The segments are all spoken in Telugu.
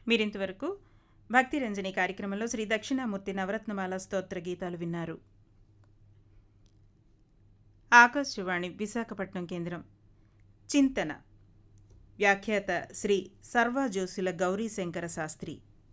మీరింతవరకు భక్తి రంజని కార్యక్రమంలో శ్రీ దక్షిణామూర్తి నవరత్నమాల స్తోత్ర గీతాలు విన్నారు ఆకాశవాణి విశాఖపట్నం కేంద్రం చింతన వ్యాఖ్యాత శ్రీ సర్వాజోసుల గౌరీశంకర శాస్త్రి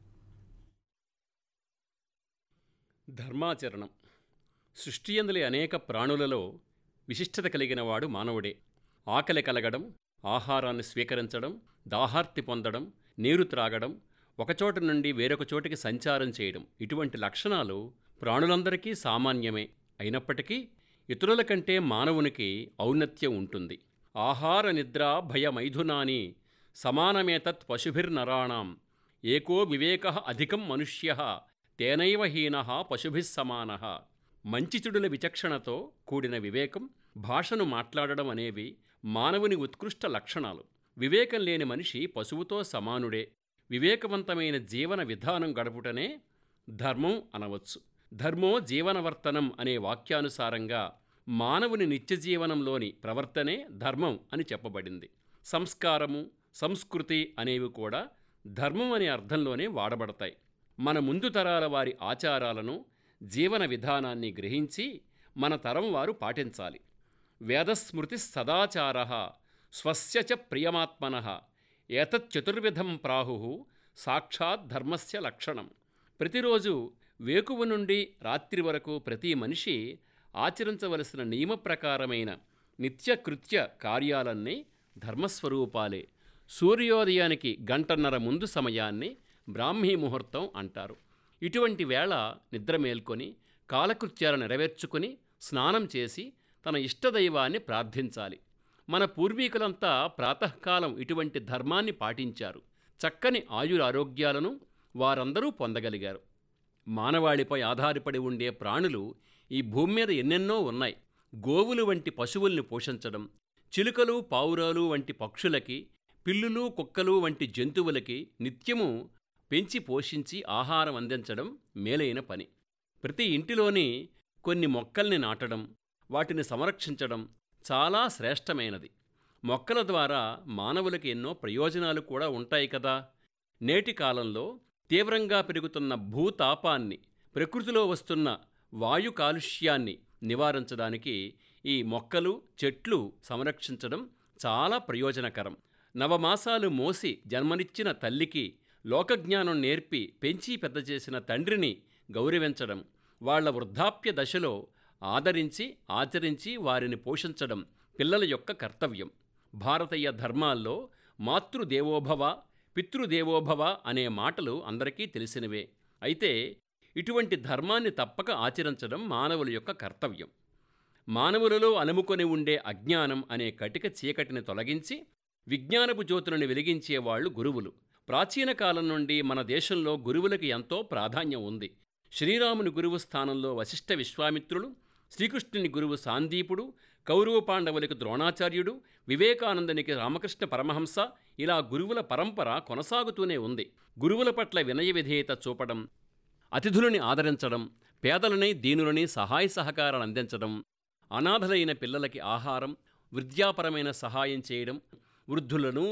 ధర్మాచరణం సృష్టియందులి అనేక ప్రాణులలో విశిష్టత కలిగిన వాడు మానవుడే ఆకలి కలగడం ఆహారాన్ని స్వీకరించడం దాహార్తి పొందడం నీరు త్రాగడం ఒకచోట నుండి వేరొక చోటికి సంచారం చేయడం ఇటువంటి లక్షణాలు ప్రాణులందరికీ సామాన్యమే అయినప్పటికీ ఇతరుల కంటే మానవునికి ఔన్నత్యం ఉంటుంది ఆహార నిద్ర భయమైథునాని సమానమేతత్ పశుభిర్నరాణాం ఏకో వివేక అధికం మనుష్య తేనైవ హీన పశుభిः సమాన మంచి చెడుల విచక్షణతో కూడిన వివేకం భాషను మాట్లాడడం అనేవి మానవుని ఉత్కృష్ట లక్షణాలు వివేకం లేని మనిషి పశువుతో సమానుడే వివేకవంతమైన జీవన విధానం గడుపుటనే ధర్మం అనవచ్చు ధర్మో జీవనవర్తనం అనే వాక్యానుసారంగా మానవుని నిత్య జీవనంలోని ప్రవర్తనే ధర్మం అని చెప్పబడింది సంస్కారము సంస్కృతి అనేవి కూడా ధర్మం అనే అర్థంలోనే వాడబడతాయి మన ముందు తరాల వారి ఆచారాలను జీవన విధానాన్ని గ్రహించి మన తరం వారు పాటించాలి వేదస్మృతి సదాచార స్వస్య చ ప్రియమాత్మన ఏతచ్చతుర్విధం ప్రాహు సాక్షాత్ ధర్మస్య లక్షణం ప్రతిరోజు వేకువ నుండి రాత్రి వరకు ప్రతి మనిషి ఆచరించవలసిన నియమప్రకారమైన నిత్యకృత్య కార్యాలన్నీ ధర్మస్వరూపాలే సూర్యోదయానికి గంటన్నర ముందు సమయాన్ని బ్రాహ్మీ ముహూర్తం అంటారు ఇటువంటి వేళ నిద్ర మేల్కొని కాలకృత్యాలు నెరవేర్చుకుని స్నానం చేసి తన ఇష్టదైవాన్ని ప్రార్థించాలి మన పూర్వీకులంతా ప్రాతకాలం ఇటువంటి ధర్మాన్ని పాటించారు చక్కని ఆయురారోగ్యాలను వారందరూ పొందగలిగారు మానవాళిపై ఆధారపడి ఉండే ప్రాణులు ఈ భూమి మీద ఎన్నెన్నో ఉన్నాయి గోవులు వంటి పశువుల్ని పోషించడం చిలుకలు పావురాలు వంటి పక్షులకి పిల్లులు కుక్కలు వంటి జంతువులకి నిత్యము పెంచి పోషించి ఆహారం అందించడం మేలైన పని ప్రతి ఇంటిలోని కొన్ని మొక్కల్ని నాటడం వాటిని సంరక్షించడం చాలా శ్రేష్టమైనది మొక్కల ద్వారా మానవులకి ఎన్నో ప్రయోజనాలు కూడా ఉంటాయి కదా నేటి కాలంలో తీవ్రంగా పెరుగుతున్న భూతాపాన్ని ప్రకృతిలో వస్తున్న వాయు కాలుష్యాన్ని నివారించడానికి ఈ మొక్కలు చెట్లు సంరక్షించడం చాలా ప్రయోజనకరం నవమాసాలు మోసి జన్మనిచ్చిన తల్లికి లోకజ్ఞానం నేర్పి పెంచి పెద్ద చేసిన తండ్రిని గౌరవించడం వాళ్ళ వృద్ధాప్య దశలో ఆదరించి ఆచరించి వారిని పోషించడం పిల్లల యొక్క కర్తవ్యం భారతీయ ధర్మాల్లో మాతృదేవోభవ పితృదేవోభవ అనే మాటలు అందరికీ తెలిసినవే అయితే ఇటువంటి ధర్మాన్ని తప్పక ఆచరించడం మానవుల యొక్క కర్తవ్యం మానవులలో అలుముకొని ఉండే అజ్ఞానం అనే కటిక చీకటిని తొలగించి విజ్ఞానపు జ్యోతులను వెలిగించేవాళ్లు గురువులు ప్రాచీన కాలం నుండి మన దేశంలో గురువులకి ఎంతో ప్రాధాన్యం ఉంది శ్రీరాముని గురువు స్థానంలో వశిష్ఠ విశ్వామిత్రులు శ్రీకృష్ణుని గురువు సాందీపుడు కౌరవ పాండవులకు ద్రోణాచార్యుడు వివేకానందునికి రామకృష్ణ పరమహంస ఇలా గురువుల పరంపర కొనసాగుతూనే ఉంది గురువుల పట్ల వినయ విధేయత చూపడం అతిథులని ఆదరించడం పేదలని దీనులని సహాయ సహకారాలు అందించడం అనాథలైన పిల్లలకి ఆహారం విద్యాపరమైన సహాయం చేయడం వృద్ధులను